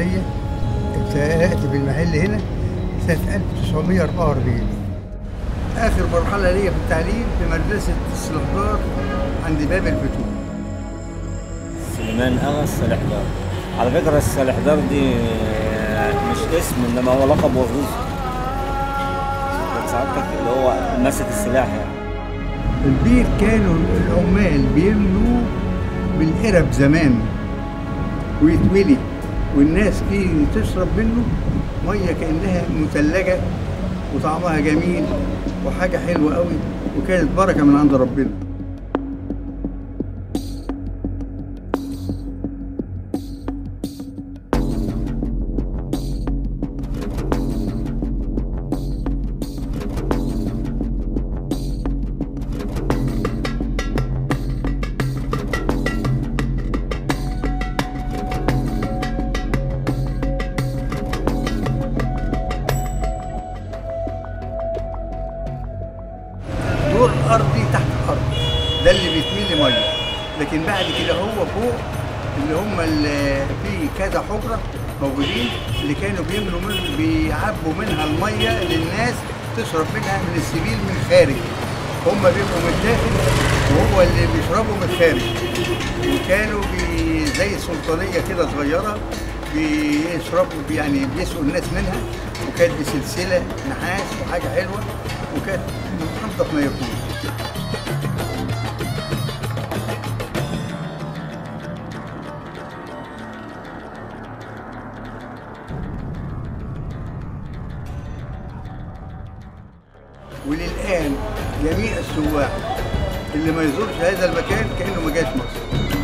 ليا ابتدأت بالمحل هنا سنة 1944 آخر مرحلة ليا في التعليم في مدرسة السلحدار عند باب الفتوح سليمان اغا السلحدار على فكره السلحدار دي آه، مش اسم انما هو لقب وظيفي كان سعادتك اللي هو ماسك السلاح يعني البير كانوا العمال بيملوا بالقرب زمان ويتملي والناس فيه تشرب منه ميه كانها مثلجه وطعمها جميل وحاجه حلوه قوي وكانت بركه من عند ربنا دور ارضي تحت الارض ده اللي بيتملي ميه لكن بعد كده هو فوق اللي هم اللي في كذا حجره موجودين اللي كانوا بيملوا من بيعبوا منها الميه للناس تشرب منها من السبيل من الخارج هم بيبقوا من الداخل وهو اللي بيشربوا من الخارج وكانوا بي زي سلطانيه كده صغيره بيشربوا يعني بيسقوا الناس منها وكانت بسلسله نحاس وحاجه حلوه وكانت من انظف ما يكون وللآن جميع السواح اللي ما يزورش هذا المكان كأنه ما جاش مصر